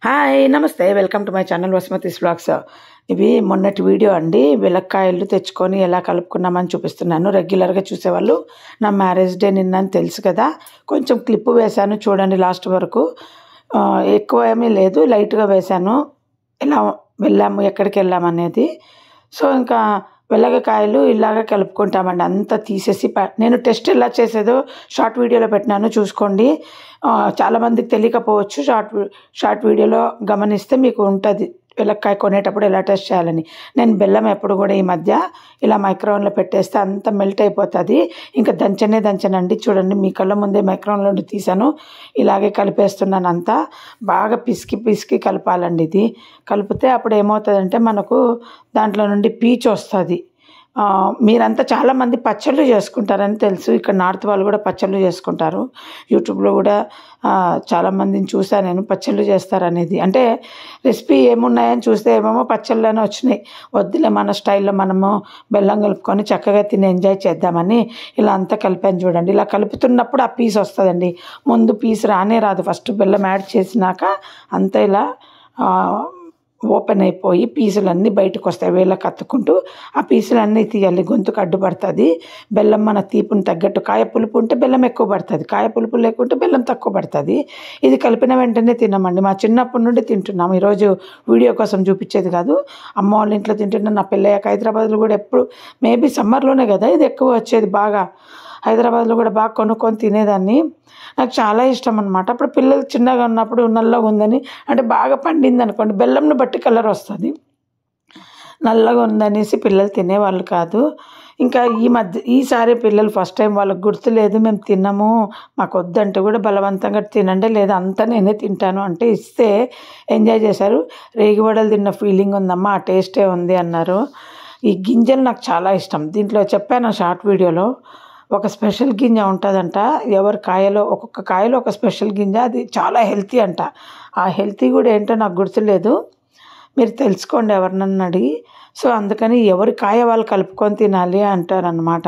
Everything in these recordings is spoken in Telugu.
హాయ్ నమస్తే welcome to my channel Vasumathi's vlogs ఇవి మొన్నటి వీడియో అండి వెలక్కాయలు తెచ్చుకొని ఎలా కలుపుకున్నామని చూపిస్తున్నాను రెగ్యులర్గా చూసేవాళ్ళు నా మ్యారేజ్ డే నిన్న అని తెలుసు కదా కొంచెం క్లిప్ వేశాను చూడండి లాస్ట్ వరకు ఆ, ఎక్కువ ఏమీ లేదు లైట్గా వేశాను ఎలా వెళ్ళాము ఎక్కడికి వెళ్ళాము అనేది సో ఇంకా వెల్లగకాయలు ఇలాగ కలుపుకుంటామండి అంతా తీసేసి ప- నేను టెస్ట్ ఎలా చేసేదో షార్ట్ వీడియోలో పెట్టినాను చూసుకోండి ఆ, చాలామందికి తెలియకపోవచ్చు షార్ట్ వీ- షార్ట్ వీడియోలో గమనిస్తే మీకు ఉంటుంది వెల్లక్కాయ కొనేటప్పుడు ఎలా టెస్ట్ చేయాలని నేను బెల్లం ఎప్పుడు కూడా ఈ మధ్య ఇలా మైక్రోవన్లో పెట్టేస్తే అంత మెల్ట్ అయిపోతుంది ఇంకా దంచనే దంచనండి చూడండి మీ కళ్ళ ముందే మైక్రోవన్లో నుండి తీసాను ఇలాగే కలిపేస్తున్నాను అంతా బాగా పిసికి పిసికి కలపాలండి ఇది కలిపితే అప్పుడు ఏమవుతుందంటే మనకు దాంట్లో నుండి పీచు వస్తుంది ఆ, మీరంతా చాలామంది పచ్చళ్ళు చేసుకుంటారని తెలుసు ఇక్కడ నార్త్ వాళ్ళు కూడా పచ్చళ్ళు చేసుకుంటారు యూట్యూబ్లో కూడా ఆ, చాలామందిని చూసాను నేను పచ్చళ్ళు చేస్తారనేది అంటే రెసిపీ ఏమున్నాయని చూస్తే ఏమేమో పచ్చళ్ళనే వచ్చినాయి వద్దులే మన స్టైల్లో మనము బెల్లం కలుపుకొని చక్కగా తిని ఎంజాయ్ చేద్దామని ఇలా అంతా కలిపాను చూడండి ఇలా కలుపుతున్నప్పుడు ఆ పీస్ వస్తుందండి ముందు పీస్ రానే రాదు ఫస్ట్ బెల్లం యాడ్ చేసినాక అంతా ఇలా ఆ, ఓపెన్ అయిపోయి పీసులన్నీ బయటకు వస్తాయి వేళ్ళకి కత్తుకుంటూ ఆ పీసులన్నీ తీయాలి గొంతుకు అడ్డుపడుతుంది బెల్లం మన తీపుని తగ్గట్టు కాయ పులుపు ఉంటే బెల్లం ఎక్కువ పడుతుంది కాయ పులుపు లేకుంటే బెల్లం తక్కువ పడుతుంది ఇది కలిపిన వెంటనే తినమండి మా చిన్నప్పటి నుండి తింటున్నాం ఈరోజు వీడియో కోసం చూపించేది కాదు అమ్మ వాళ్ళ ఇంట్లో తింటున్నాం నా పెళ్ళయ్యాక హైదరాబాద్లో కూడా ఎప్పుడు మేబీ సమ్మర్లోనే కదా ఇది ఎక్కువ వచ్చేది బాగా హైదరాబాద్లో కూడా బాగా కొనుక్కొని తినేదాన్ని నాకు చాలా ఇష్టం అనమాట అప్పుడు పిల్లలు చిన్నగా ఉన్నప్పుడు నల్లగా ఉందని అంటే బాగా పండింది అనుకోండి బెల్లంను బట్టి కలర్ వస్తుంది నల్లగా ఉందనేసి పిల్లలు తినేవాళ్ళు కాదు ఇంకా ఈ మధ్య ఈసారి పిల్లలు ఫస్ట్ టైం వాళ్ళకి గుర్తులేదు మేము తినము మాకు వద్దంటే కూడా బలవంతంగా తినండి లేదా అంతా నేనే తింటాను అంటే ఇస్తే ఎంజాయ్ చేశారు రేగివడలు తిన్న ఫీలింగ్ ఉందమ్మా ఆ టేస్టే ఉంది అన్నారు ఈ గింజలు నాకు చాలా ఇష్టం దీంట్లో చెప్పాను షార్ట్ వీడియోలో ఒక స్పెషల్ గింజ ఉంటుందంట ఎవరి కాయలో ఒక్కొక్క కాయలో ఒక స్పెషల్ గింజ అది చాలా హెల్తీ అంట ఆ హెల్తీ కూడా ఏంటో నాకు గుర్తులేదు మీరు తెలుసుకోండి ఎవరినన్నా అడిగి సో అందుకని ఎవరి కాయ వాళ్ళు కలుపుకొని తినాలి అంటారనమాట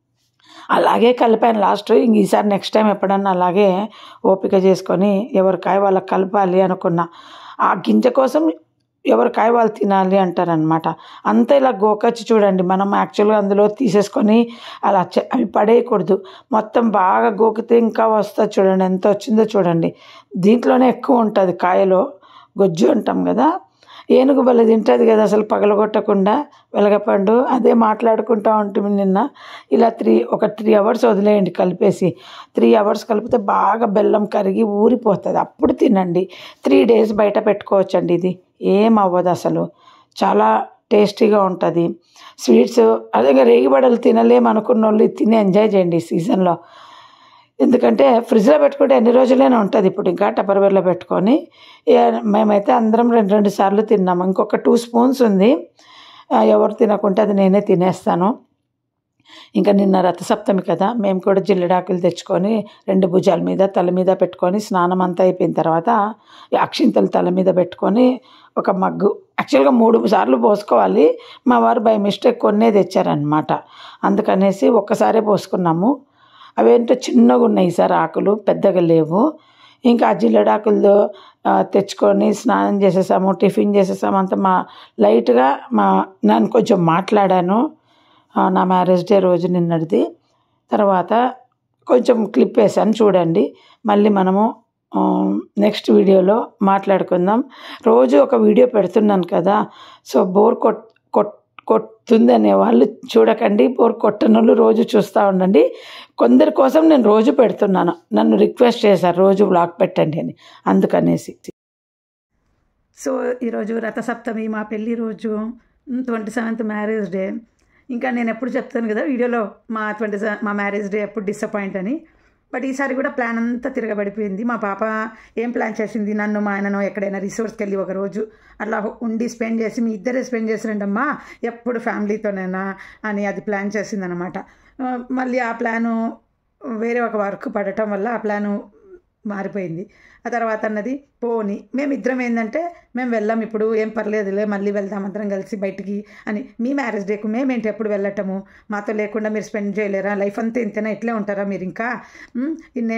అలాగే కలిపాను లాస్ట్ ఇంక ఈసారి నెక్స్ట్ టైం ఎప్పుడన్నా అలాగే ఓపిక చేసుకొని ఎవరి కాయ వాళ్ళకి కలపాలి అనుకున్నా ఆ గింజ కోసం ఎవరి కాయ వాళ్ళు తినాలి అంటారనమాట అంతా ఇలా గోకచ్చి చూడండి మనం యాక్చువల్గా అందులో తీసేసుకొని అలా చె- అవి పడేయకూడదు మొత్తం బాగా గోకితే ఇంకా వస్తుంది చూడండి ఎంత వచ్చిందో చూడండి దీంట్లోనే ఎక్కువ ఉంటుంది కాయలో గొజ్జు అంటాం కదా ఏనుగు బల తింటుంది కదా అసలు పగలగొట్టకుండా వెలగపండు అదే మాట్లాడుకుంటా ఉంటుంది నిన్న ఇలా త్రీ ఒక త్రీ అవర్స్ వదిలేయండి కలిపేసి త్రీ అవర్స్ కలిపితే బాగా బెల్లం కరిగి ఊరిపోతుంది అప్పుడు తినండి త్రీ డేస్ బయట పెట్టుకోవచ్చండి ఇది ఏం అవ్వదు అసలు చాలా టేస్టీగా ఉంటుంది స్వీట్స్ అదే రేగిబడలు తినలేము అనుకున్న వాళ్ళు ఇది తిని ఎంజాయ్ చేయండి ఈ సీజన్లో ఎందుకంటే ఫ్రిడ్జ్లో పెట్టుకుంటే ఎన్ని రోజులైనా ఉంటుంది ఇప్పుడు ఇంకా టపర్వేర్లో పెట్టుకొని ఏ- మేమైతే అందరం రెండు రెండు సార్లు తిన్నాము ఇంకొక టూ స్పూన్స్ ఉంది ఆ, ఎవరు తినకుంటే అది నేనే తినేస్తాను ఇంకా నిన్న రథసప్తమి కదా మేము కూడా జిల్లెడాకులు తెచ్చుకొని రెండు భుజాల మీద తల మీద పెట్టుకొని స్నానం అంతా అయిపోయిన తర్వాత ఈ అక్షింతలు తల మీద పెట్టుకొని ఒక మగ్గు యాక్చువల్గా మూడు సార్లు పోసుకోవాలి మా వారు బై మిస్టేక్ కొన్నే తెచ్చారనమాట అందుకనేసి ఒక్కసారే పోసుకున్నాము అవేంటో చిన్నగా ఉన్నాయి సార్ ఆకులు పెద్దగా లేవు ఇంకా ఆ జిల్లెడాకులతో ఆ, తెచ్చుకొని స్నానం చేసేసాము టిఫిన్ చేసేసాము అంత మా లైట్గా మా నేను కొంచెం మాట్లాడాను ఆ, నా మ్యారేజ్ డే రోజు నిన్నటిది తర్వాత కొంచెం క్లిప్ వేసాను చూడండి మళ్ళీ మనము నెక్స్ట్ వీడియోలో మాట్లాడుకుందాం రోజు ఒక వీడియో పెడుతున్నాను కదా సో బోర్ కొట్ కొట్ కొడుతుంది అనే వాళ్ళు చూడకండి బోర్ కొట్టనోళ్ళు రోజు చూస్తూ ఉండండి కొందరి కోసం నేను రోజు పెడుతున్నాను నన్ను రిక్వెస్ట్ చేశారు రోజు బ్లాగ్ పెట్టండి అని అందుకనేసి సో ఈరోజు రథసప్తమి మా పెళ్ళి రోజు ట్వంటీ సెవెంత్ మ్యారేజ్ డే ఇంకా నేను ఎప్పుడు చెప్తాను కదా వీడియోలో మా ట్వంటీ సెవెన్ మా మ్యారేజ్ డే ఎప్పుడు డిసప్పాయింట్ అని బట్ ఈసారి కూడా ప్లాన్ అంతా తిరగబడిపోయింది మా పాప ఏం ప్లాన్ చేసింది నన్ను మా ఆయనను ఎక్కడైనా రిసార్ట్స్కి వెళ్ళి ఒక రోజు అట్లా ఉండి స్పెండ్ చేసి మీ ఇద్దరే స్పెండ్ చేసిరండమ్మా ఎప్పుడు ఫ్యామిలీతోనైనా అని అది ప్లాన్ చేసిందనమాట ఆ, మళ్ళీ ఆ ప్లాను వేరే ఒక వర్క్ పడటం వల్ల ఆ ప్లాను మారిపోయింది ఆ తర్వాత అన్నది పోని మేమిద్దరం ఏంటంటే మేము వెళ్ళాం ఇప్పుడు ఏం పర్లేదులే మళ్ళీ వెళ్దాం అందరం కలిసి బయటికి అని మీ మ్యారేజ్ డేకు మేమేంటి ఎప్పుడు వెళ్ళటము మాతో లేకుండా మీరు స్పెండ్ చేయలేరా లైఫ్ అంతా ఇంతేనా ఇట్లే ఉంటారా మీరు ఇంకా ఉమ్, ఇన్నేళ్ళు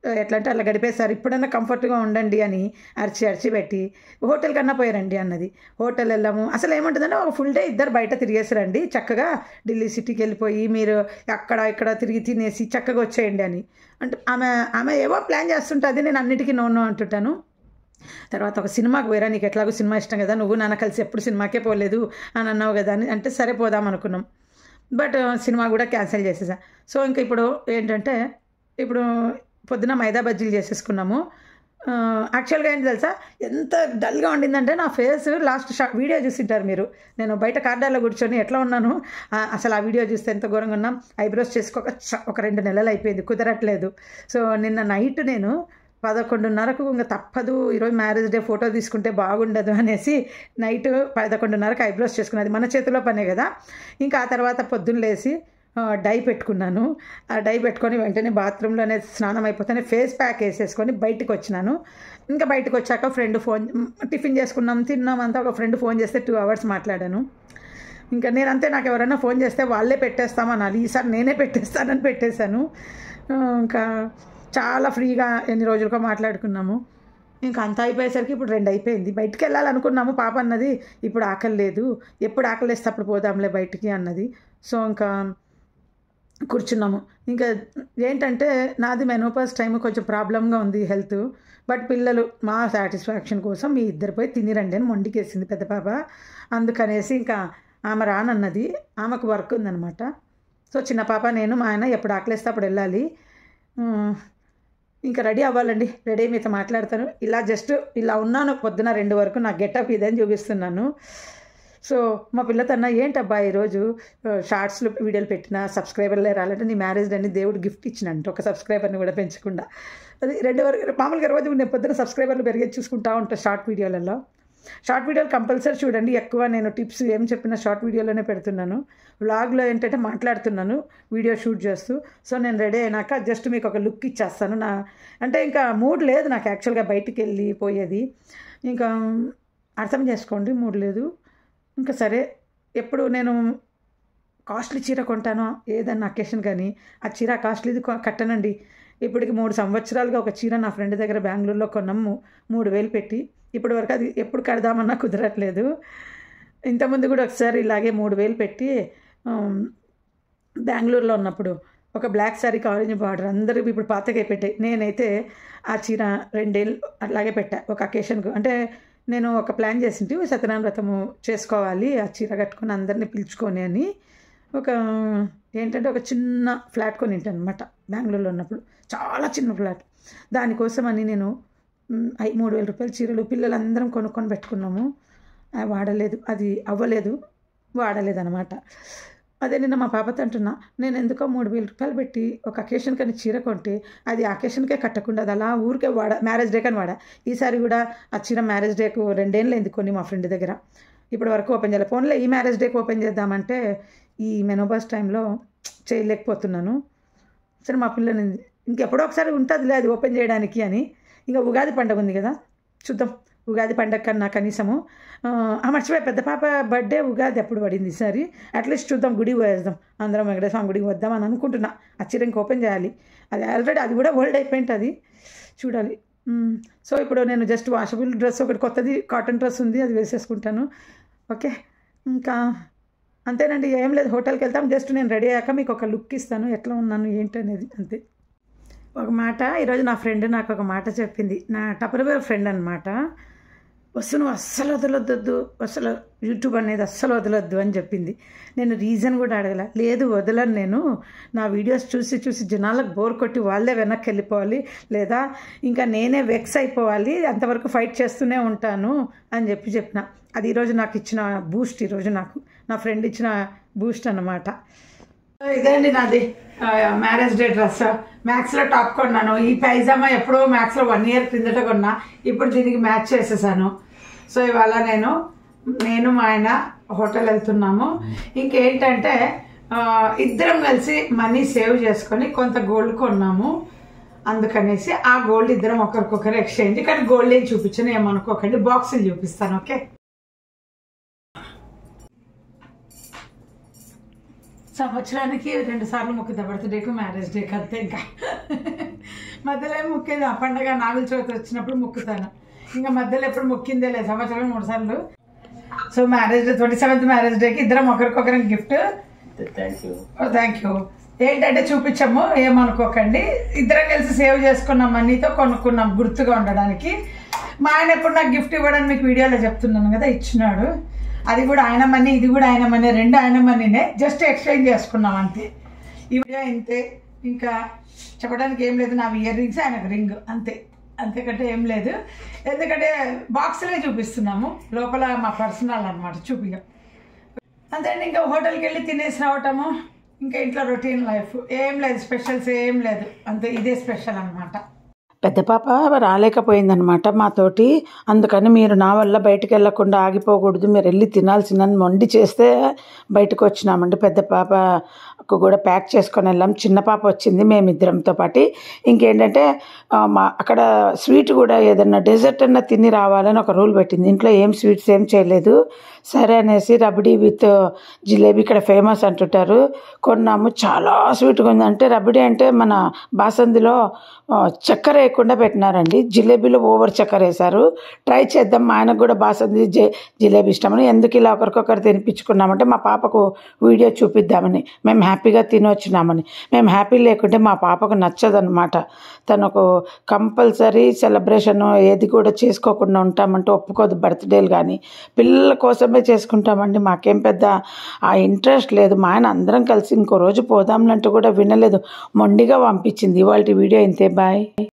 ఎట్లా అంటే అలా గడిపేశారు ఇప్పుడన్నా కంఫర్ట్గా ఉండండి అని అరిచి అరిచి పెట్టి హోటల్ కన్నా పోయారండి అన్నది హోటల్ వెళ్ళాము అసలు ఏముంటుందంటే ఒక ఫుల్ డే ఇద్దరు బయట తిరిగేసారండి చక్కగా ఢిల్లీ సిటీకి వెళ్ళిపోయి మీరు అక్కడ ఇక్కడ తిరిగి తినేసి చక్కగా వచ్చేయండి అని అంటే ఆమె ఆమె ఏవో ప్లాన్ చేస్తుంటుంది నేను అన్నిటికీ నో నో అంటుంటాను తర్వాత ఒక సినిమాకి పోయిరా నీకు ఎట్లాగో సినిమా ఇష్టం కదా నువ్వు నాన్న కలిసి ఎప్పుడు సినిమాకే పోలేదు అని అన్నావు కదా అని అంటే సరే పోదాం అనుకున్నాం బట్ సినిమా కూడా క్యాన్సిల్ చేసేసా సో ఇంకా ఇప్పుడు ఏంటంటే ఇప్పుడు పొద్దున మైదా బజ్జీలు చేసేసుకున్నాము యాక్చువల్గా ఏంటి తెలుసా ఎంత డల్గా ఉండిందంటే నా ఫేస్ లాస్ట్ షా వీడియో చూసింటారు మీరు నేను బయట కార్డార్లో కూర్చొని ఎట్లా ఉన్నాను ఆ, అసలు ఆ వీడియో చూస్తే ఎంత ఘోరంగా ఉన్నాం ఐబ్రోస్ చేసుకోక చ- ఒక రెండు నెలలు అయిపోయింది కుదరట్లేదు సో నిన్న నైట్ నేను పదకొండున్నరకు ఇంకా తప్పదు ఈరోజు మ్యారేజ్ డే ఫోటో తీసుకుంటే బాగుండదు అనేసి నైట్ పదకొండున్నరకు ఐబ్రోస్ చేసుకున్నది మన చేతిలో పనే కదా ఇంకా ఆ తర్వాత పొద్దున్న లేచి ఆ, డై పెట్టుకున్నాను ఆ డై పెట్టుకొని వెంటనే బాత్రూంలోనే స్నానం అయిపోతేనే ఫేస్ ప్యాక్ వేసేసుకొని బయటకు వచ్చినాను ఇంకా బయటకు వచ్చాక ఫ్రెండ్ ఫోన్ టిఫిన్ చేసుకున్నాం తిన్నాం అంతా ఒక ఫ్రెండ్ ఫోన్ చేస్తే టూ అవర్స్ మాట్లాడాను ఇంకా నేను అంతే నాకు ఎవరైనా ఫోన్ చేస్తే వాళ్ళే పెట్టేస్తామనాలి ఈసారి నేనే పెట్టేస్తానని పెట్టేశాను ఆ, ఇంకా చాలా ఫ్రీగా ఎన్ని రోజులుగా మాట్లాడుకున్నాము ఇంకా అంత అయిపోయేసరికి ఇప్పుడు రెండు అయిపోయింది బయటికి వెళ్ళాలనుకున్నాము పాప అన్నది ఇప్పుడు ఆకలి లేదు ఎప్పుడు ఆకలి వేస్తే అప్పుడు పోదాంలే బయటికి అన్నది సో ఇంకా కూర్చున్నాము ఇంకా ఏంటంటే నాది మెనోపాస్ టైం కొంచెం ప్రాబ్లంగా ఉంది హెల్త్ బట్ పిల్లలు మా సాటిస్ఫాక్షన్ కోసం మీ ఇద్దరు పోయి తినిరండి అని మొండికేసింది పెద్ద పాప అందుకనేసి ఇంకా ఆమె రానన్నది ఆమెకు వర్క్ ఉందన్నమాట సో చిన్న పాప నేను మా ఆయన ఎప్పుడు ఆకలిస్తే అప్పుడు వెళ్ళాలి ఉమ్, ఇంకా రెడీ అవ్వాలండి రెడీ అయ్యి మీతో మాట్లాడతాను ఇలా జస్ట్ ఇలా ఉన్నాను పొద్దున రెండు వరకు నా గెటప్ ఇదని చూపిస్తున్నాను సో మా పిల్లతన్న ఏంటబ్బా ఈరోజు షార్ట్స్లో వీడియోలు పెట్టిన సబ్స్క్రైబర్లే రాలంటే నీ మ్యారేజ్ అని దేవుడు గిఫ్ట్ ఇచ్చినంట ఒక సబ్స్క్రైబర్ని కూడా పెంచకుండా అది రెండు వరకు మామూలుగా రోజు నేను పొద్దున సబ్స్క్రైబర్లు పెరిగేది చూసుకుంటా ఉంటాను షార్ట్ వీడియోలలో షార్ట్ వీడియోలు కంపల్సరీ చూడండి ఎక్కువ నేను టిప్స్ ఏం చెప్పినా షార్ట్ వీడియోలోనే పెడుతున్నాను వ్లాగ్లో ఏంటంటే మాట్లాడుతున్నాను వీడియో షూట్ చేస్తూ సో నేను రెడీ అయినాక జస్ట్ మీకు ఒక లుక్ ఇచ్చేస్తాను నా అంటే ఇంకా మూడ్ లేదు నాకు యాక్చువల్గా బయటికి వెళ్ళి పోయేది ఇంకా అర్థం చేసుకోండి మూడ్ లేదు ఇంకా సరే ఎప్పుడు నేను కాస్ట్లీ చీర కొంటానో ఏదన్నా అకేషన్ కానీ ఆ చీర కాస్ట్లీది కొ- కట్టనండి ఇప్పటికి మూడు సంవత్సరాలుగా ఒక చీర నా ఫ్రెండ్ దగ్గర బెంగళూరులో కొన్నాము మూడు వేలు పెట్టి ఇప్పటి వరకు అది ఎప్పుడు కడదామన్నా కుదరట్లేదు ఇంతకుముందు కూడా ఒకసారి ఇలాగే మూడు వేలు పెట్టి ఆమ్, బెంగళూరులో ఉన్నప్పుడు ఒక బ్లాక్ శారీకి ఆరెంజ్ బార్డర్ అందరూ ఇప్పుడు పాతగా పెట్టాయి నేనైతే ఆ చీర రెండేళ్ళు అట్లాగే పెట్టా ఒక అకేషన్కు అంటే నేను ఒక ప్లాన్ చేసింటి సత్యనారాయణ వ్రతము చేసుకోవాలి ఆ చీర కట్టుకొని అందరినీ పిలుచుకొని అని ఒక ఏంటంటే ఒక చిన్న ఫ్లాట్ కొని అనమాట బెంగళూరులో ఉన్నప్పుడు చాలా చిన్న ఫ్లాట్ దానికోసమని నేను మ్, ఐ- మూడు వేల రూపాయల చీరలు పిల్లలందరం కొనుక్కొని పెట్టుకున్నాము అది వాడలేదు అది అవ్వలేదు వాడలేదు అనమాట అదే నిన్న మా పాపతో అంటున్నా నేను ఎందుకో మూడు వేల రూపాయలు పెట్టి ఒక అకేషన్ కానీ చీర కొంటే అది అకేషన్కే కట్టకుండా అది అలా ఊరికే వాడ మ్యారేజ్ డే కానీ వాడా ఈసారి కూడా ఆ చీర మ్యారేజ్ డేకు రెండేళ్ళు ఎందుకు కొన్ని మా ఫ్రెండ్ దగ్గర ఇప్పటి వరకు ఓపెన్ చేయాలి ఫోన్లో ఈ మ్యారేజ్ డేకి ఓపెన్ చేద్దామంటే ఈ మెనోబాస్ టైంలో చేయలేకపోతున్నాను సరే మా పిల్లని ఇంకెప్పుడో ఒకసారి ఉంటుందిలే అది ఓపెన్ చేయడానికి అని ఇంకా ఉగాది పండుగ ఉంది కదా చూద్దాం ఉగాది పండగ కన్నా కనీసము ఆ, ఆ మర్చిపోయి పెద్ద పాప బర్త్డే ఉగాది ఎప్పుడు పడింది ఈసారి అట్లీస్ట్ చూద్దాం గుడికి పోయేద్దాం అందరం వెంకటేశ్వర స్వామి గుడికి వద్దాం అని అనుకుంటున్నా ఆ చీర ఇంక ఓపెన్ చేయాలి అది ఆల్రెడీ అది కూడా ఓల్డ్ అయిపోయింటుంది చూడాలి మ్మ్. సో ఇప్పుడు నేను జస్ట్ వాషబుల్ డ్రెస్ ఒకటి కొత్తది కాటన్ డ్రెస్ ఉంది అది వేసేసుకుంటాను ఓకే ఇంకా అంతేనండి ఏం లేదు హోటల్కి వెళ్తాం జస్ట్ నేను రెడీ అయ్యాక మీకు ఒక లుక్ ఇస్తాను ఎట్లా ఉన్నాను ఏంటి అనేది అంతే ఒక మాట ఈరోజు నా ఫ్రెండ్ నాకు ఒక మాట చెప్పింది నా టపరవేర్ ఫ్రెండ్ అనమాట వస్తు నువ్వు అస్సలు వదలొద్దు అసలు యూట్యూబ్ అనేది అస్సలు వదలొద్దు అని చెప్పింది నేను రీజన్ కూడా అడగల లేదు వదలను నేను నా వీడియోస్ చూసి చూసి జనాలకు బోర్ కొట్టి వాళ్ళే వెనక్కి వెళ్ళిపోవాలి లేదా ఇంకా నేనే వెక్స్ అయిపోవాలి అంతవరకు ఫైట్ చేస్తూనే ఉంటాను అని చెప్పి చెప్పిన అది ఈరోజు నాకు ఇచ్చిన బూస్ట్ ఈరోజు నాకు నా ఫ్రెండ్ ఇచ్చిన బూస్ట్ అన్నమాట ఇదేండి నాది మ్యారేజ్ డే డ్రెస్ మ్యాక్స్ లో టాప్ కొన్నాను ఈ పైజామా ఎప్పుడో మ్యాక్స్ లో వన్ ఇయర్ క్రిందట కొన్నా ఇప్పుడు దీనికి మ్యాచ్ చేసేసాను సో ఇవాళ నేను నేను మా ఆయన హోటల్ వెళ్తున్నాము ఇంకేంటంటే ఆ, ఇద్దరం కలిసి మనీ సేవ్ చేసుకొని కొంత గోల్డ్ కొన్నాము అందుకనేసి ఆ గోల్డ్ ఇద్దరం ఒకరికొకరు ఎక్స్చేంజ్ కానీ గోల్డ్ ఏం చూపించను ఏమనుకోకండి బాక్సులు చూపిస్తాను ఓకే సంవత్సరానికి రెండు సార్లు మొక్కుతా బర్త్డేకు మ్యారేజ్ డేకి అంతే ఇంకా మధ్యలో ఏం మొక్కేది ఆ పండగ నాగుల చవితి వచ్చినప్పుడు మొక్కుతాను ఇంకా మధ్యలో ఎప్పుడు మొక్కిందే లేదు సంవత్సరం మూడు సార్లు so marriage day twenty seventh marriage డేకి ఇద్దరం ఒకరికొకరికి gift thank you thank you ఏంటంటే చూపించాము ఏమనుకోకండి ఇద్దరం కలిసి సేవ్ చేసుకున్నాం మనీతో కొనుక్కున్నాం గుర్తుగా ఉండడానికి మా ఆయన ఎప్పుడు నాకు గిఫ్ట్ ఇవ్వడానికి మీకు వీడియోలో చెప్తున్నాను కదా ఇచ్చినాడు అది కూడా ఆయన మనీ ఇది కూడా ఆయన మనీ రెండు ఆయన మనీనే జస్ట్ ఎక్స్చేంజ్ చేసుకున్నాం అంతే ఈ వీడియో ఇంతే ఇంకా చెప్పడానికి ఏం లేదు నా ఇయర్ రింగ్స్ ఆయనకు రింగ్ అంతే అంతేకంటే ఏం లేదు ఎందుకంటే బాక్స్లే చూపిస్తున్నాము లోపల మా పర్సనల్ అనమాట చూపిగా అంతే అండి ఇంకా హోటల్కి వెళ్ళి తినేసి రావటము ఇంకా ఇంట్లో రొటీన్ లైఫ్ ఏం లేదు స్పెషల్స్ ఏం లేదు అంతే ఇదే స్పెషల్ అనమాట పెద్ద పాప రాలేకపోయిందనమాట మాతోటి అందుకని మీరు నా వల్ల బయటికి వెళ్ళకుండా ఆగిపోకూడదు మీరు వెళ్ళి తినాల్సిందని మొండి చేస్తే బయటకు వచ్చినామండి పెద్ద పాపకు కూడా ప్యాక్ చేసుకొని వెళ్ళాం చిన్న పాప వచ్చింది మేమిద్దరంతో పాటు ఇంకేంటంటే ఆ, మా అక్కడ స్వీట్ కూడా ఏదన్నా డెజర్ట్ అన్నా తిని రావాలని ఒక రూల్ పెట్టింది ఇంట్లో ఏం స్వీట్స్ ఏం చేయలేదు సరే అనేసి రబడీ విత్ జిలేబీ ఇక్కడ ఫేమస్ అంటుంటారు కొన్నాము చాలా స్వీట్గా ఉంది అంటే రబడీ అంటే మన బాసందిలో ఆ, చక్కెర వేయకుండా పెట్టినారండి జిలేబీలో ఓవర్ చక్కెర వేశారు ట్రై చేద్దాం మా ఆయనకు కూడా బాసంది జి జిలేబీ ఇష్టమని ఎందుకు ఇలా ఒకరికొకరు తినిపించుకున్నామంటే మా పాపకు వీడియో చూపిద్దామని మేము హ్యాపీగా తినొచ్చినామని మేము హ్యాపీ లేకుంటే మా పాపకు నచ్చదనమాట తనకు కంపల్సరీ సెలబ్రేషన్ ఏది కూడా చేసుకోకుండా ఉంటామంటే ఒప్పుకోదు బర్త్డేలు కానీ పిల్లల కోసమే చేసుకుంటామండి మాకేం పెద్ద ఆ ఇంట్రెస్ట్ లేదు మా ఆయన అందరం కలిసి ఇంకో రోజు పోదాంలంటూ కూడా వినలేదు మొండిగా పంపించింది ఇవాళ వీడియో ఇంతే బాయ్